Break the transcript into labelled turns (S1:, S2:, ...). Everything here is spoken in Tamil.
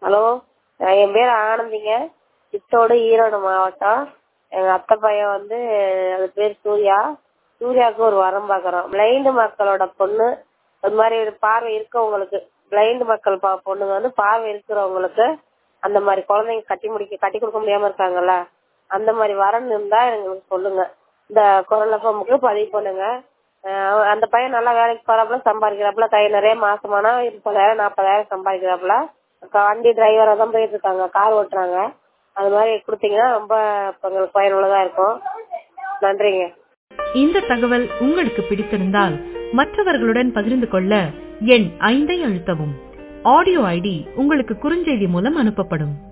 S1: ஹலோ என் பேர் ஆனந்திங்க சித்தோடு ஈரோடு மாவட்டம் எங்கள் அத்தை பையன் வந்து அது பேர் சூர்யா சூர்யாவுக்கு ஒரு வரம் பார்க்குறோம் பிளைண்டு மக்களோட பொண்ணு அது மாதிரி ஒரு பார்வை இருக்கவங்களுக்கு பிளைண்டு மக்கள் பா பொண்ணுங்க வந்து பார்வை இருக்கிறவங்களுக்கு அந்த மாதிரி குழந்தைங்க கட்டி முடிக்க கட்டி கொடுக்க முடியாம இருக்காங்கல்ல அந்த மாதிரி வரன் இருந்தா எங்களுக்கு சொல்லுங்க இந்த குரல் எஃப்எம்முக்கு பதிவு பண்ணுங்க அஹ் அந்த பையன் நல்லா வேலைக்கு போறாப்புல சம்பாதிக்கிறாப்புல கை நிறைய மாசமானா முப்பதாயிரம் நாற்பதாயிரம் சம்பாதிக்கிறாப்புல வண்டி டிரைவரா தான் போயிட்டு இருக்காங்க கார் ஓட்டுறாங்க அது மாதிரி கொடுத்தீங்கன்னா ரொம்ப இப்ப எங்களுக்கு பயனுள்ளதா இருக்கும் நன்றிங்க
S2: இந்த தகவல் உங்களுக்கு பிடித்திருந்தால் மற்றவர்களுடன் பகிர்ந்து கொள்ள எண் ஐந்தை அழுத்தவும் ஆடியோ ஐடி உங்களுக்கு குறுஞ்செய்தி மூலம் அனுப்பப்படும்